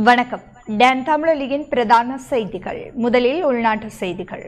வணக்கம் டான் தமிழொலியின் பிரதான செய்திகள் முதலில் உள்நாட்டு செய்திகள்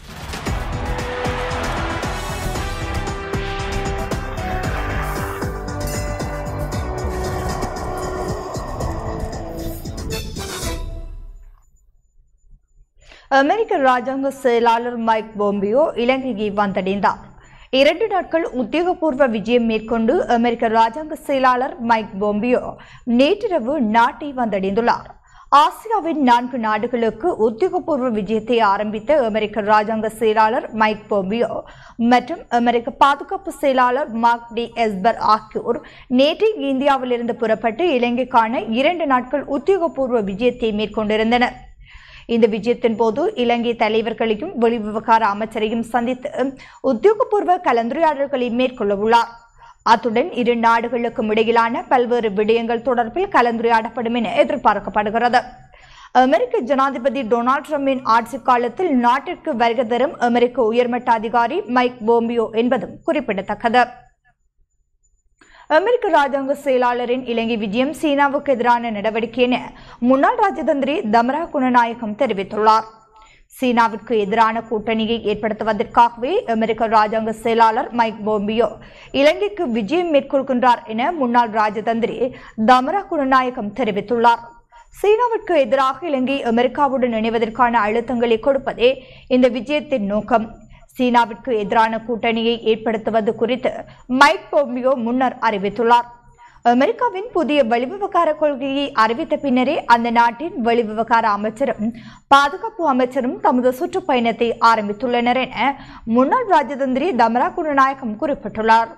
அமெரிக்க ராஜாங்க செயலாளர் மைக் போம்பியோ இலங்கையை வந்தடைந்தார் இரண்டு நாட்கள் உத்தியோகபூர்வ விஜயம் மேற்கொண்டு அமெரிக்க ராஜாங்க செயலாளர் மைக் போம்பியோ நேற்றிரவு நாட்டை வந்தடைந்துள்ளார் ஆசியாவின் நான்கு நாடுகளுக்கு உத்தியோகபூர்வ விஜயத்தை ஆரம்பித்த அமெரிக்க ராஜாங்க செயலாளர் மைக் போம்பியோ மற்றும் அமெரிக்க பாதுகாப்பு செயலாளர் மார்க் டி எஸ்பர் ஆகியோர் நேற்று இந்தியாவிலிருந்து புறப்பட்டு இலங்கைக்கான இரண்டு நாட்கள் உத்தியோகபூர்வ விஜயத்தை மேற்கொண்டிருந்தனர் இந்த விஜயத்தின் போது இலங்கை தலைவர்களையும் வெளிவிவகார அமைச்சரையும் சந்தித்து உத்தியோகபூர்வ கலந்துரையாடல்களை மேற்கொள்ள உள்ளார் அத்துடன் இரு நாடுகளுக்கும் இடையிலான பல்வேறு விடயங்கள் தொடர்பில் கலந்துரையாடப்படும் என எதிர்பார்க்கப்படுகிறது அமெரிக்க ஜனாதிபதி டொனால்ட் ட்ரம்பின் ஆட்சி காலத்தில் நாட்டிற்கு வருகை தரும் அமெரிக்க உயர்மட்ட அதிகாரி மைக் போம்பியோ என்பதும் குறிப்பிடத்தக்கது அமெரிக்க ராஜாங்க செயலாளரின் இலங்கை விஜயம் சீனாவுக்கு எதிரான நடவடிக்கை என முன்னாள் ராஜதந்திரி தமரா குணநாயகம் தெரிவித்துள்ளார் சீனாவிற்கு எதிரான கூட்டணியை ஏற்படுத்துவதற்காகவே அமெரிக்க ராஜாங்க செயலாளர் மைக் போம்பியோ இலங்கைக்கு விஜயம் மேற்கொள்கின்றார் என முன்னாள் ராஜதந்திரி தமரா குணநாயகம் தெரிவித்துள்ளார் சீனாவிற்கு எதிராக இலங்கை அமெரிக்காவுடன் இணைவதற்கான அழுத்தங்களை கொடுப்பதே இந்த விஜயத்தின் நோக்கம் சீனாவிற்கு எதிரான கூட்டணியை ஏற்படுத்துவது குறித்து மைக் போம்பியோ முன்னர் அறிவித்துள்ளார் அமெரிக்காவின் புதிய வெளிவிவகார கொள்கையை அறிவித்த பின்னரே அந்த நாட்டின் வெளிவிவகார அமைச்சரும் பாதுகாப்பு அமைச்சரும் தமது சுற்றுப்பயணத்தை ஆரம்பித்துள்ளனர் என முன்னாள் ராஜதந்திரி தமரா குணநாயகம் குறிப்பிட்டுள்ளார்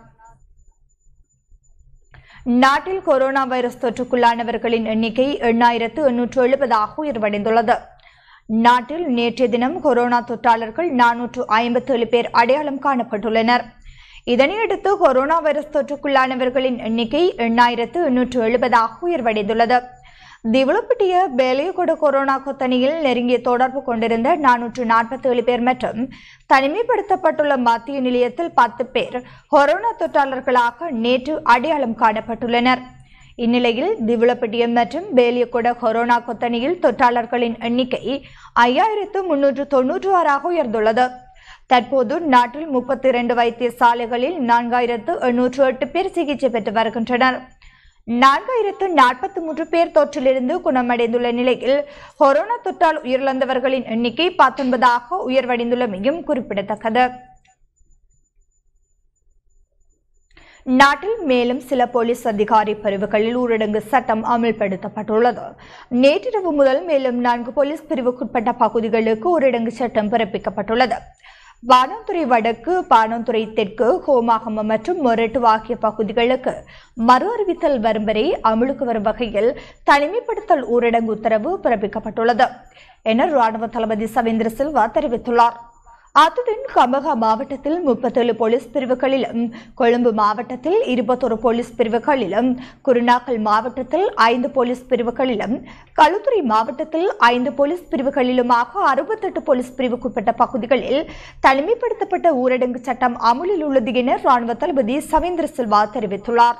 நாட்டில் கொரோனா வைரஸ் தொற்றுக்குள்ளானவர்களின் எண்ணிக்கை எண்ணாயிரத்து எண்ணூற்று எழுபதாக உயர்வடைந்துள்ளது நாட்டில் நேற்றைய தினம் கொரோனா தொற்றாளர்கள் நானூற்று ஐம்பத்தேழு பேர் அடையாளம் காணப்பட்டுள்ளனர் இதனையடுத்து கொரோனா வைரஸ் தொற்றுக்குள்ளானவர்களின் எண்ணிக்கை எண்ணாயிரத்து எண்ணூற்று எழுபதாக உயர்வடைந்துள்ளது திவளப்பட்டிய பேலியகொட கொரோனா கொத்தணியில் நெருங்கிய தொடர்பு கொண்டிருந்த நானூற்று நாற்பத்தேழு பேர் மற்றும் தனிமைப்படுத்தப்பட்டுள்ள மத்திய நிலையத்தில் பத்து பேர் கொரோனா தொற்றாளர்களாக நேற்று அடையாளம் காணப்பட்டுள்ளனர் இந்நிலையில் திவிளப்பட்டியம் மற்றும் பேலியகுட கொரோனா கொத்தணியில் தொற்றாளர்களின் எண்ணிக்கை ஐயாயிரத்து முன்னூற்று தொன்னூற்று ஆறாக உயர்ந்துள்ளது தற்போது நாட்டில் முப்பத்தி இரண்டு வைத்தியசாலைகளில் நான்காயிரத்து எண்ணூற்று எட்டு பேர் சிகிச்சை பெற்று வருகின்றனர் நான்காயிரத்து நாற்பத்தி மூன்று பேர் தொற்றிலிருந்து குணமடைந்துள்ள நிலையில் கொரோனா தொற்றால் உயிரிழந்தவர்களின் எண்ணிக்கை பத்தொன்பதாக உயர்வடைந்துள்ளமையும் குறிப்பிடத்தக்கது நாட்டில் மேலும் சில போலீஸ் அதிகாரி பிரிவுகளில் ஊரடங்கு சட்டம் அமல்படுத்தப்பட்டுள்ளது நேற்றிரவு முதல் மேலும் நான்கு போலீஸ் பிரிவுக்குட்பட்ட பகுதிகளுக்கு ஊரடங்கு சட்டம் பிறப்பிக்கப்பட்டுள்ளது பானந்துறை வடக்கு பானந்துறை தெற்கு ஹோமாகம மற்றும் மொரட்டு ஆகிய பகுதிகளுக்கு மறு அறிவித்தல் வரும் வரை அமலுக்கு வரும் வகையில் தனிமைப்படுத்தல் ஊரடங்கு உத்தரவு பிறப்பிக்கப்பட்டுள்ளது என ராணுவ தளபதி சவேந்திர சில்வா தெரிவித்துள்ளார் அத்துடன் கம்பகா மாவட்டத்தில் முப்பத்தேழு போலீஸ் பிரிவுகளிலும் கொழும்பு மாவட்டத்தில் இருபத்தொரு போலீஸ் பிரிவுகளிலும் குருநாகல் மாவட்டத்தில் ஐந்து போலீஸ் பிரிவுகளிலும் களுத்துறை மாவட்டத்தில் ஐந்து போலீஸ் பிரிவுகளிலுமாக அறுபத்தெட்டு போலீஸ் பிரிவுக்குட்பட்ட பகுதிகளில் தனிமைப்படுத்தப்பட்ட ஊரடங்கு சட்டம் அமலில் உள்ளது என ராணுவ தளபதி சவேந்திர சில்வா தெரிவித்துள்ளார்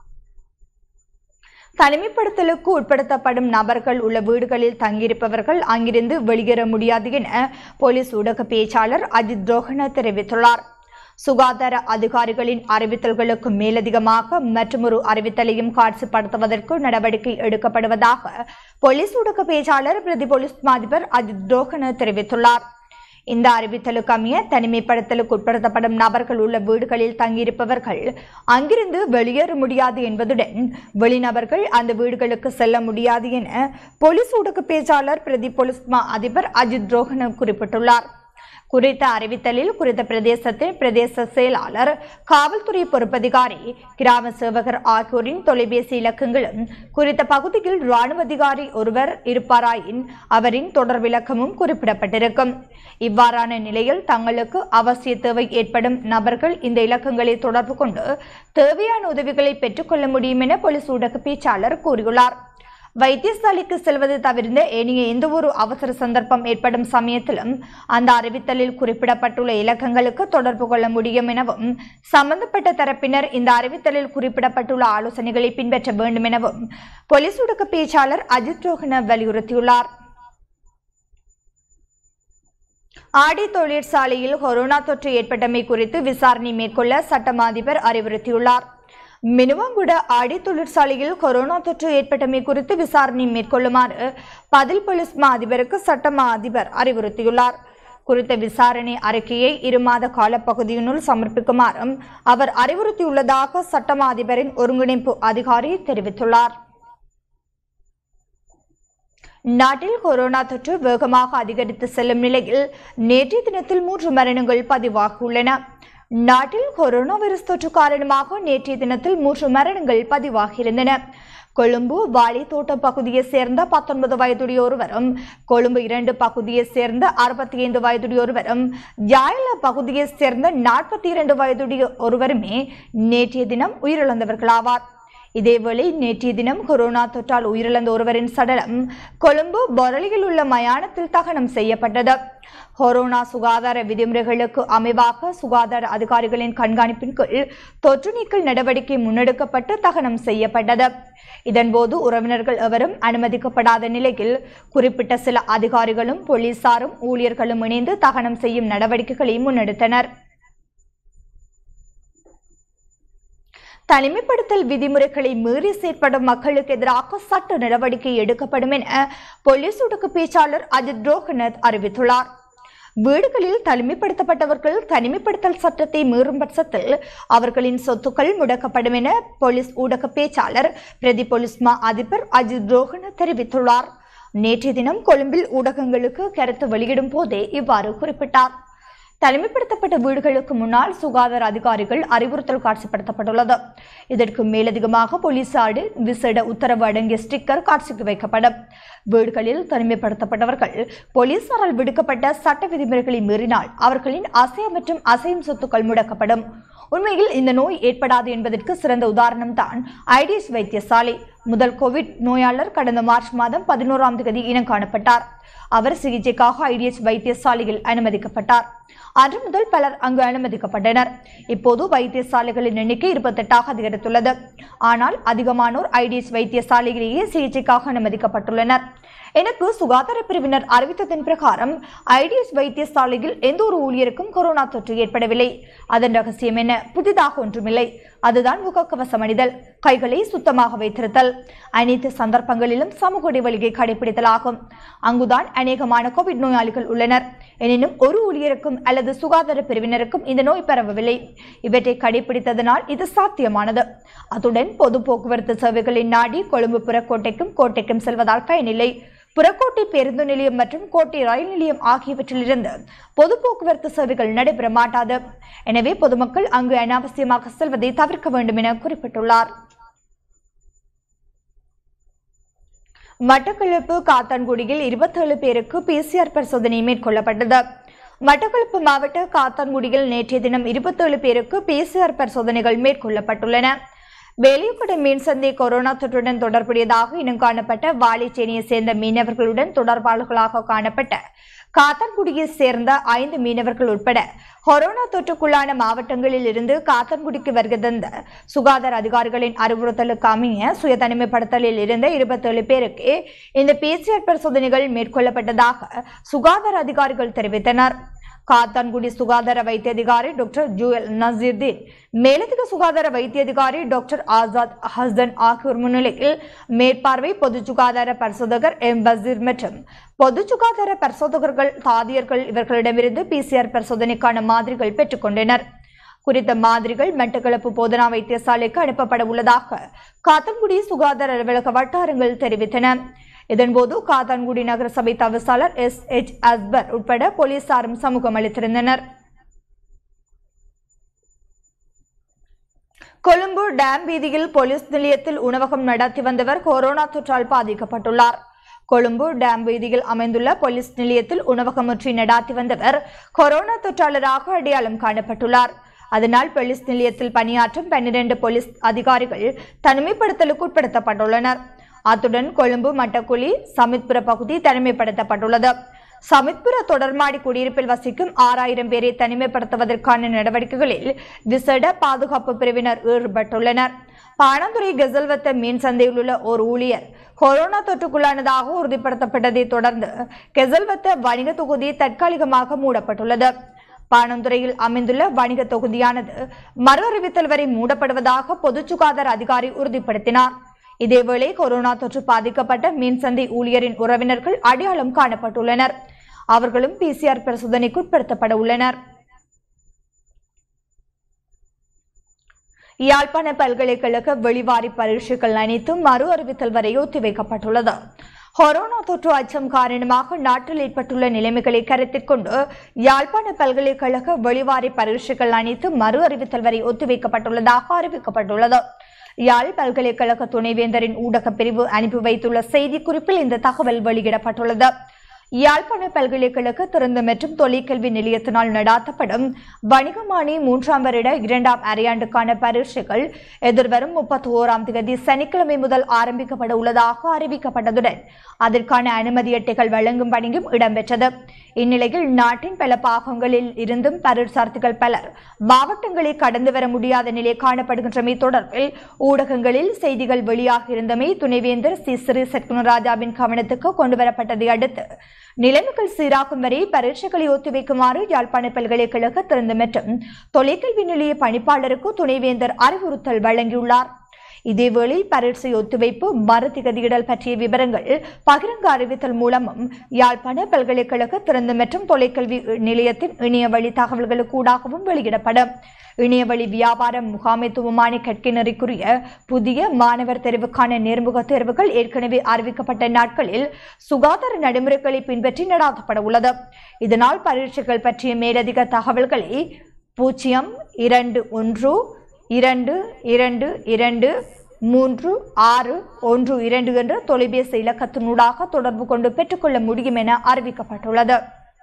தனிமைப்படுத்தலுக்கு உட்படுத்தப்படும் நபர்கள் உள்ள வீடுகளில் தங்கியிருப்பவர்கள் அங்கிருந்து வெளியேற முடியாது என போலீஸ் ஊடக பேச்சாளர் அஜித் ரோஹன தெரிவித்துள்ளார் சுகாதார அதிகாரிகளின் அறிவித்தல்களுக்கு மேலதிகமாக மற்றொரு அறிவித்தலையும் காட்சிப்படுத்துவதற்கு நடவடிக்கை எடுக்கப்படுவதாக போலீஸ் ஊடக பேச்சாளர் பிரதி போலீஸ் மாதிபர் அஜித் ரோஹன தெரிவித்துள்ளார் இந்த அறிவித்தலுக்கு அமைய தனிமைப்படுத்தலுக்கு உட்படுத்தப்படும் நபர்கள் உள்ள வீடுகளில் தங்கியிருப்பவர்கள் அங்கிருந்து வெளியேற முடியாது என்பதுடன் வெளிநபர்கள் அந்த வீடுகளுக்கு செல்ல முடியாது என போலீஸ் ஊடக பேச்சாளர் பிரதி போலீஸ் மா அதிபர் அஜித் ரோஹன குறிப்பிட்டுள்ளார் குறித்த அறிவித்தலில் குறித்த பிரதேசத்தின் பிரதேச செயலாளர் காவல்துறை பொறுப்பதிகாரி கிராம சேவகர் ஆகியோரின் தொலைபேசி இலக்கங்களும் குறித்த பகுதியில் ராணுவ அதிகாரி ஒருவர் இருப்பாராயின் அவரின் தொடர்பிலக்கமும் குறிப்பிடப்பட்டிருக்கும் இவ்வாறான நிலையில் தங்களுக்கு அவசிய தேவை ஏற்படும் நபர்கள் இந்த இலக்கங்களை தொடர்பு கொண்டு தேவையான உதவிகளை பெற்றுக்கொள்ள முடியும் என போலீஸ் ஊடக பேச்சாளர் கூறியுள்ளார் வைத்தியசாலைக்கு செல்வது தவிர்ந்த ஏனைய எந்த ஒரு அவசர சந்தர்ப்பம் ஏற்படும் சமயத்திலும் அந்த அறிவித்தலில் குறிப்பிடப்பட்டுள்ள இலக்கங்களுக்கு தொடர்பு கொள்ள முடியும் எனவும் சம்பந்தப்பட்ட தரப்பினர் இந்த அறிவித்தலில் குறிப்பிடப்பட்டுள்ள ஆலோசனைகளை பின்பற்ற வேண்டும் எனவும் போலீஸ் ஊடக பேச்சாளர் அஜித் ரோஹன வலியுறுத்தியுள்ளார் ஆடி தொழிற்சாலையில் கொரோனா தொற்று ஏற்பட்டமை குறித்து விசாரணை மேற்கொள்ள சட்டமா அதிபர் அறிவுறுத்தியுள்ளார் மினுவாங்குட ஆடி தொழிற்சாலையில் கொரோனா தொற்று ஏற்பட்டமை குறித்து விசாரணை மேற்கொள்ளுமாறு பதில் போலீஸ் மா அதிபருக்கு சட்டமா அதிபர் அறிவுறுத்தியுள்ளார் குறித்த விசாரணை அறிக்கையை இரு மாத காலப்பகுதியினுள் சமர்ப்பிக்குமாறும் அவர் அறிவுறுத்தியுள்ளதாக சட்டமா அதிபரின் ஒருங்கிணைப்பு அதிகாரி தெரிவித்துள்ளார் நாட்டில் கொரோனா தொற்று வேகமாக அதிகரித்து செல்லும் நிலையில் நேற்றைய தினத்தில் மூன்று மரணங்கள் பதிவாகியுள்ளன நாட்டில் கொரோனா வைரஸ் தொற்று காரணமாக நேற்றைய தினத்தில் மூன்று மரணங்கள் பதிவாகியிருந்தன கொழும்பு வாலித்தோட்டம் பகுதியைச் சேர்ந்த பத்தொன்பது வயதுடைய ஒருவரும் கொழும்பு இரண்டு பகுதியைச் சேர்ந்த அறுபத்தி ஐந்து வயதுடைய ஒருவரும் ஜாயல பகுதியைச் சேர்ந்த நாற்பத்தி இரண்டு வயதுடைய ஒருவருமே நேற்றைய தினம் உயிரிழந்தவர்களாவார் இதேவேளை நேற்றைய தினம் கொரோனா தொற்றால் உயிரிழந்த ஒருவரின் சடலம் கொழும்பு பொரளியில் உள்ள மயானத்தில் தகனம் செய்யப்பட்டது கொரோனா சுகாதார விதிமுறைகளுக்கு அமைவாக சுகாதார அதிகாரிகளின் கண்காணிப்பின் கீழ் தொற்று நீக்கல் நடவடிக்கை முன்னெடுக்கப்பட்டு தகனம் செய்யப்பட்டது இதன்போது உறவினர்கள் எவரும் அனுமதிக்கப்படாத நிலையில் குறிப்பிட்ட சில அதிகாரிகளும் போலீசாரும் ஊழியர்களும் இணைந்து தகனம் செய்யும் நடவடிக்கைகளை முன்னெடுத்தனர் தனிமைப்படுத்தல் விதிமுறைகளை மீறி செயற்படும் மக்களுக்கு எதிராக சட்ட நடவடிக்கை எடுக்கப்படும் என போலீஸ் ஊடக பேச்சாளர் அஜித் ரோஹனத் அறிவித்துள்ளார் வீடுகளில் தனிமைப்படுத்தப்பட்டவர்கள் தனிமைப்படுத்தல் சட்டத்தை மீறும் பட்சத்தில் அவர்களின் சொத்துக்கள் முடக்கப்படும் என போலீஸ் ஊடக பேச்சாளர் பிரதி போலீஸ் மா அதிபர் அஜித் ரோஹன தெரிவித்துள்ளார் நேற்றைய தினம் கொழும்பில் ஊடகங்களுக்கு கருத்து வெளியிடும் போதே இவ்வாறு குறிப்பிட்டார் தனிமைப்படுத்தப்பட்ட வீடுகளுக்கு முன்னால் சுகாதார அதிகாரிகள் அறிவுறுத்தல் காட்சிப்படுத்தப்பட்டுள்ளது இதற்கு மேலதிகமாக போலீசாரு விசேட உத்தரவு அடங்கிய ஸ்டிக்கர் காட்சிக்கு வைக்கப்படும் வீடுகளில் தனிமைப்படுத்தப்பட்டவர்கள் போலீசாரால் விடுக்கப்பட்ட சட்ட விதிமுறைகளை மீறினால் அவர்களின் அசைய மற்றும் அசையும் சொத்துக்கள் முடக்கப்படும் உண்மையில் இந்த நோய் ஏற்படாது என்பதற்கு சிறந்த உதாரணம் தான் ஐடிஎஸ் வைத்தியசாலை முதல் கோவிட் நோயாளர் கடந்த மார்ச் மாதம் பதினோராம் தேதி இனம் காணப்பட்டார் அவர் சிகிச்சைக்காக ஐடிஎஸ் வைத்தியசாலையில் அனுமதிக்கப்பட்டார் அன்று முதல் பலர் அங்கு அனுமதிக்கப்பட்டனர் இப்போது வைத்தியசாலைகளின் எண்ணிக்கை இருபத்தெட்டாக அதிகரித்துள்ளது ஆனால் அதிகமானோர் ஐடிஎஸ் வைத்தியசாலையிலேயே சிகிச்சைக்காக அனுமதிக்கப்பட்டுள்ளனர் எனக்கு சுகாதார பிரிவினர் அறிவித்ததன் பிரகாரம் ஐடிஎஸ் வைத்தியசாலையில் எந்த ஒரு ஊழியருக்கும் கொரோனா தொற்று ஏற்படவில்லை அதன் ரகசியம் என்ன புதிதாக ஒன்றுமில்லை அதுதான் முகக்கவசம் அணிதல் கைகளை சுத்தமாக வைத்திருத்தல் அனைத்து சந்தர்ப்பங்களிலும் சமூக இடைவெளியை கடைபிடித்தலாகும் அங்குதான் அநேகமான கோவிட் நோயாளிகள் உள்ளனர் எனினும் ஒரு ஊழியருக்கும் அல்லது சுகாதார பிரிவினருக்கும் இந்த நோய் பரவவில்லை இவற்றை கடைபிடித்ததனால் இது சாத்தியமானது அத்துடன் பொது போக்குவரத்து சேவைகளின் நாடி கொழும்பு புறக்கோட்டைக்கும் கோட்டைக்கும் செல்வதால் பயனில்லை புறக்கோட்டை பேருந்து நிலையம் மற்றும் கோட்டை ரயில் நிலையம் ஆகியவற்றிலிருந்து பொது போக்குவரத்து சேவைகள் நடைபெற மாட்டாது எனவே பொதுமக்கள் அங்கு அனாவசியமாக செல்வதை தவிர்க்க வேண்டும் என குறிப்பிட்டுள்ளார் மட்டக்களப்பு காத்தான்குடியில் இருபத்தேழு பேருக்கு பிசிஆர் பரிசோதனை மேற்கொள்ளப்பட்டது மட்டக்களப்பு மாவட்ட காத்தான்குடியில் நேற்றைய தினம் இருபத்தேழு பேருக்கு பிசிஆர் பரிசோதனைகள் மேற்கொள்ளப்பட்டுள்ளன வேலியகுட மீன் சந்தை கொரோனா தொற்றுடன் தொடர்புடையதாக இனம் காணப்பட்ட வாழைச்சேனியை சேர்ந்த மீனவர்களுடன் தொடர்பாளர்களாக காணப்பட்ட காத்தான்குடியை சேர்ந்த ஐந்து மீனவர்கள் உட்பட கொரோனா தொற்றுக்குள்ளான மாவட்டங்களில் இருந்து காத்தான்குடிக்கு வருகை தந்த சுகாதார அதிகாரிகளின் அறிவுறுத்தலுக்கு அமைய சுய தனிமைப்படுத்தலில் இருந்த இருபத்தேழு பேருக்கு இந்த பிசிஆர் பரிசோதனைகள் மேற்கொள்ளப்பட்டதாக சுகாதார அதிகாரிகள் தெரிவித்தனர் காத்தான்குடி சுகாதார வைத்திய அதிகாரி டாக்டர் ஜூயல் நசீர்தீன் மேலதிக சுகாதார வைத்திய அதிகாரி டாக்டர் ஆசாத் ஹசன் ஆகியோர் முன்னிலையில் மேற்பார்வை பொது சுகாதார பரிசோதகர் எம் பசீர் மற்றும் பொது சுகாதார பரிசோதகர்கள் தாதியர்கள் இவர்களிடமிருந்து பிசிஆர் பரிசோதனைக்கான மாதிரிகள் பெற்றுக்கொண்டனர் குறித்த மாதிரிகள் மட்டக்களப்பு போதனா வைத்தியசாலைக்கு அனுப்பப்பட உள்ளதாக காத்தான்குடி சுகாதார அலுவலக வட்டாரங்கள் தெரிவித்தன இதன்போது காத்தான்குடி நகர சபை தவிசாளர் எஸ் எச் அக்பர் உட்பட போலீசாரும் சமூகம் அளித்திருந்தனர் கொழும்பு டேம் வீதியில் போலீஸ் நிலையத்தில் உணவகம் நடத்தி வந்தவர் கொரோனா தொற்றால் பாதிக்கப்பட்டுள்ளார் கொழும்பு டேம் வீதியில் அமைந்துள்ள போலீஸ் நிலையத்தில் உணவகம் ஒன்றை நடாத்தி வந்தவர் கொரோனா தொற்றாளராக அடையாளம் காணப்பட்டுள்ளார் அதனால் போலீஸ் நிலையத்தில் பணியாற்றும் பன்னிரண்டு போலீஸ் அதிகாரிகள் தனிமைப்படுத்தலுக்கு உட்படுத்தப்பட்டுள்ளனர் அத்துடன் கொழும்பு மட்டக்குழி சமித்புர பகுதி தனிமைப்படுத்தப்பட்டுள்ளது சமித்புர தொடர்மாடி குடியிருப்பில் வசிக்கும் ஆறாயிரம் பேரை தனிமைப்படுத்துவதற்கான நடவடிக்கைகளில் விசேட பாதுகாப்பு பிரிவினர் ஈடுபட்டுள்ளனர் பாணந்துறை கெசல்வத்த மீன் சந்தையில் உள்ள ஒரு ஊழியர் கொரோனா தொற்றுக்குள்ளானதாக உறுதிப்படுத்தப்பட்டதை தொடர்ந்து கெசல்வத்த வணிக தொகுதி தற்காலிகமாக மூடப்பட்டுள்ளது பாணந்துறையில் அமைந்துள்ள வணிக தொகுதியானது மறு அறிவித்தல் வரை மூடப்படுவதாக பொது சுகாதார அதிகாரி உறுதிப்படுத்தினார் இதேவேளை கொரோனா தொற்று பாதிக்கப்பட்ட மீன் சந்தை ஊழியரின் உறவினர்கள் அடையாளம் காணப்பட்டுள்ளனர் அவர்களும் பிசிஆர் பரிசோதனைக்கு உட்படுத்தப்பட உள்ளனர் யாழ்ப்பாண பல்கலைக்கழக வெளிவாரி பரீட்சைகள் அனைத்தும் மறு அறிவித்தல் வரை ஒத்திவைக்கப்பட்டுள்ளது கொரோனா தொற்று அச்சம் காரணமாக நாட்டில் ஏற்பட்டுள்ள நிலைமைகளை கருத்தில் கொண்டு யாழ்ப்பாண பல்கலைக்கழக வெளிவாரி பரீட்சைகள் அனைத்து மறு அறிவித்தல் வரை ஒத்திவைக்கப்பட்டுள்ளதாக அறிவிக்கப்பட்டுள்ளது யாழ் பல்கலைக்கழக துணைவேந்தரின் ஊடகப் பிரிவு அனுப்பி வைத்துள்ள செய்திக்குறிப்பில் இந்த தகவல் வெளியிடப்பட்டுள்ளது யாழ்ப்பாண பல்கலைக்கழக திறந்த மற்றும் தொழிற்கல்வி நிலையத்தினால் நடாத்தப்படும் வணிகமானி மூன்றாம் வருட இரண்டாம் அரையாண்டுக்கான பரீட்சைகள் எதிர்வரும் முப்பத்தி ஓராம் தேதி சனிக்கிழமை முதல் ஆரம்பிக்கப்பட உள்ளதாக அறிவிக்கப்பட்டதுடன் அதற்கான அனுமதி அட்டைகள் வழங்கும் பணியும் இடம்பெற்றது இந்நிலையில் நாட்டின் பல பாகங்களில் இருந்தும் பரீட்சார்த்திகள் பலர் மாவட்டங்களை கடந்து வர முடியாத நிலை காணப்படுகின்றமை தொடர்பில் ஊடகங்களில் செய்திகள் வெளியாகியிருந்தமை துணைவேந்தர் சி ஸ்ரீ சத்குணராஜாவின் கவனத்துக்கு கொண்டுவரப்பட்டதை அடுத்து நிலைமைகள் சீராகும் வரை பரீட்சைகளை ஒத்திவைக்குமாறு யாழ்ப்பாண பல்கலைக்கழக திறந்த மற்றும் தொலைக்கல்வி நிலைய பணிப்பாளருக்கு துணைவேந்தர் அறிவுறுத்தல் வழங்கியுள்ளார் இதேவேளை பரீட்சை ஒத்திவைப்பு மறுதிகதியிடல் பற்றிய விவரங்கள் பகிரங்க அறிவித்தல் மூலமும் யாழ்ப்பாண பல்கலைக்கழக திறந்த மற்றும் தொலைக்கல்வி நிலையத்தின் இணைய வழி தகவல்களுக்கூடாகவும் வெளியிடப்படும் இணையவழி வியாபார முகாமைத்துவமான கற்கினருக்குரிய புதிய மாணவர் தேர்வுக்கான நேர்முக தேர்வுகள் ஏற்கனவே அறிவிக்கப்பட்ட நாட்களில் சுகாதார நடைமுறைகளை பின்பற்றி நடாத்தப்பட உள்ளது இதனால் பரீட்சைகள் பற்றிய மேலதிக தகவல்களை பூஜ்ஜியம் இரண்டு ஒன்று இரண்டு இரண்டு இரண்டு மூன்று ஆறு ஒன்று இரண்டு என்ற தொலைபேசி இலக்கத்தினூடாக தொடர்பு கொண்டு பெற்றுக்கொள்ள முடியும் என அறிவிக்கப்பட்டுள்ளது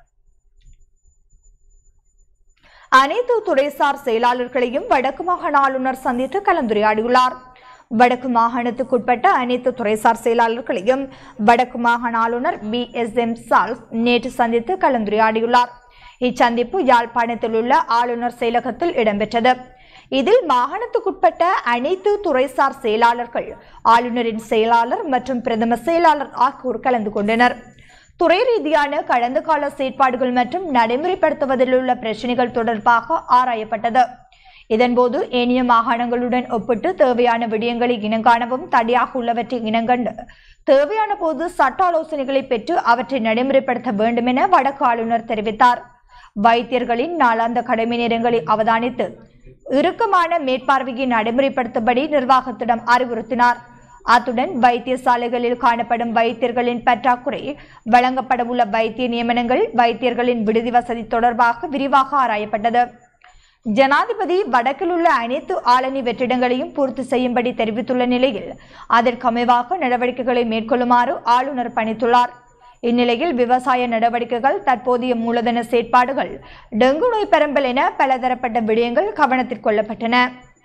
அனைத்து துறைசார் செயலாளர்களையும் வடக்கு மாகாண ஆளுநர் சந்தித்து கலந்துரையாடியுள்ளார் வடக்கு மாகாணத்துக்குட்பட்ட அனைத்து துறைசார் செயலாளர்களையும் வடக்கு மாகாண ஆளுநர் பி எஸ் எம் சால்ஸ் நேற்று சந்தித்து கலந்துரையாடியுள்ளார் இச்சந்திப்பு யாழ்ப்பாணத்தில் உள்ள ஆளுநர் செயலகத்தில் இடம்பெற்றது இதில் மாகாணத்துக்குட்பட்ட அனைத்து துறைசார் செயலாளர்கள் ஆளுநரின் செயலாளர் மற்றும் பிரதம செயலாளர் ஆகியோர் கலந்து கொண்டனர் துறை ரீதியான கடந்த கால செயற்பாடுகள் மற்றும் நடைமுறைப்படுத்துவதில் உள்ள பிரச்சினைகள் தொடர்பாக ஆராயப்பட்டது இதன்போது ஏனைய மாகாணங்களுடன் ஒப்பிட்டு தேவையான விடயங்களை இனங்காணவும் தடையாக உள்ளவற்றை இனங்கண்டு தேவையான போது சட்ட ஆலோசனைகளை பெற்று அவற்றை நடைமுறைப்படுத்த வேண்டும் என வடக்கு ஆளுநர் தெரிவித்தார் வைத்தியர்களின் நாளாந்த கடமை நேரங்களை அவதானித்து இறுக்கமான மேற்பார்வையை நடைமுறைப்படுத்தும்படி நிர்வாகத்திடம் அறிவுறுத்தினார் அத்துடன் வைத்தியசாலைகளில் காணப்படும் வைத்தியர்களின் பற்றாக்குறை வழங்கப்பட உள்ள வைத்திய நியமனங்கள் வைத்தியர்களின் விடுதி வசதி தொடர்பாக விரிவாக ஆராயப்பட்டது ஜனாதிபதி வடக்கில் உள்ள அனைத்து ஆளணி வெற்றிடங்களையும் பூர்த்தி செய்யும்படி தெரிவித்துள்ள நிலையில் அதற்கமைவாக நடவடிக்கைகளை மேற்கொள்ளுமாறு ஆளுநர் பணித்துள்ளார் இந்நிலையில் விவசாய நடவடிக்கைகள் தற்போதைய மூலதன செயற்பாடுகள் டெங்கு நோய் பரம்பல் என பலதரப்பட்ட விடயங்கள் கவனத்தில் கொள்ளப்பட்டன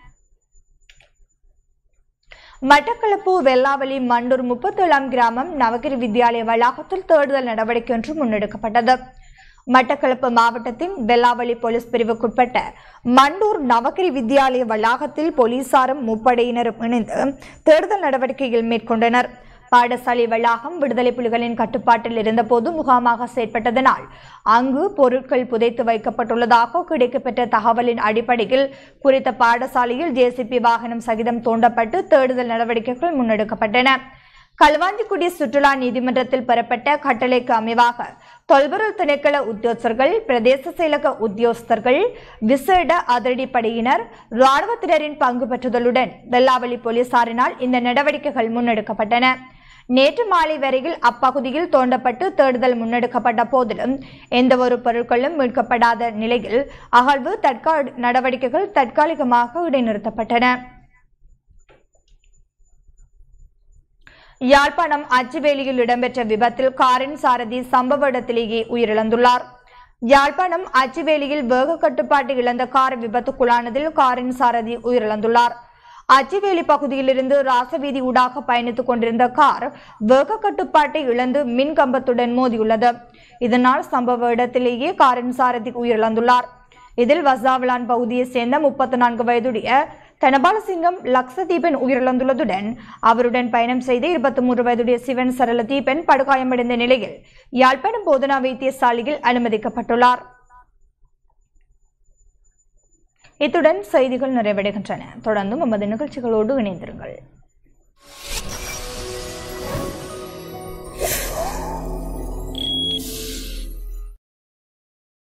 மட்டக்களப்பு வெள்ளாவளி மண்டூர் முப்பத்தேழாம் கிராமம் நவகிரி வித்யாலய வளாகத்தில் தேடுதல் நடவடிக்கை ஒன்று முன்னெடுக்கப்பட்டது மட்டக்களப்பு மாவட்டத்தின் வெள்ளாவளி போலீஸ் பிரிவுக்குட்பட்ட மண்டூர் நவகிரி வித்யாலய வளாகத்தில் போலீசாரும் முப்படையினரும் இணைந்து தேடுதல் நடவடிக்கைகள் மேற்கொண்டனர் பாடசாலை வளாகம் விடுதலை புலிகளின் கட்டுப்பாட்டில் இருந்தபோது முகாமாக செயற்பட்டதனால் அங்கு பொருட்கள் புதைத்து வைக்கப்பட்டுள்ளதாக கிடைக்கப்பெற்ற தகவலின் அடிப்படையில் குறித்த பாடசாலையில் ஜேசிபி வாகனம் சகிதம் தோண்டப்பட்டு தேடுதல் நடவடிக்கைகள் முன்னெடுக்கப்பட்டன களுவாஞ்சிக்குடி சுற்றுலா நீதிமன்றத்தில் பெறப்பட்ட கட்டளைக்கு அமைவாக தொல்பொருள் திணைக்கள உத்தியோகஸ்தர்கள் பிரதேச செயலக உத்தியோகஸ்தர்கள் விசேட அதிரடிப்படையினர் இராணுவத்தினரின் பங்கு பெற்றுதலுடன் வெள்ளாவளி போலீசாரினால் இந்த நடவடிக்கைகள் முன்னெடுக்கப்பட்டன நேற்று மாலை வரையில் அப்பகுதியில் தோண்டப்பட்டு தேடுதல் முன்னெடுக்கப்பட்ட போதிலும் எந்தவொரு பொருட்களும் மீட்கப்படாத நிலையில் அகழ்வு தற்கா நடவடிக்கைகள் தற்காலிகமாக இடைநிறுத்தப்பட்டன யாழ்ப்பாணம் அச்சுவேலியில் இடம்பெற்ற விபத்தில் காரின் சாரதி சம்பவ இடத்திலேயே உயிரிழந்துள்ளார் யாழ்ப்பாணம் அச்சுவேலியில் வேக கட்டுப்பாட்டு இழந்த கார் விபத்துக்குள்ளானதில் காரின் சாரதி உயிரிழந்துள்ளார் அச்சிவேலி பகுதியிலிருந்து ராசவீதி ஊடாக பயணித்துக் கொண்டிருந்த கார் வேக கட்டுப்பாட்டை இழந்து மின் கம்பத்துடன் மோதியுள்ளது இதனால் சம்பவ இடத்திலேயே காரின் சாரதி உயிரிழந்துள்ளார் இதில் வசாவலான் பகுதியைச் சேர்ந்த முப்பத்தி நான்கு வயதுடைய தனபாலசிங்கம் லக்ஷதீபன் உயிரிழந்துள்ளதுடன் அவருடன் பயணம் செய்த இருபத்தி மூன்று வயதுடைய சிவன் சரளதீபன் படுகாயமடைந்த நிலையில் யாழ்ப்பாணம் போதனா வைத்தியசாலையில் அனுமதிக்கப்பட்டுள்ளார் இத்துடன் செய்திகள் நிறைவடைகின்றன தொடர்ந்தும் எமது நிகழ்ச்சிகளோடு இணைந்திருங்கள்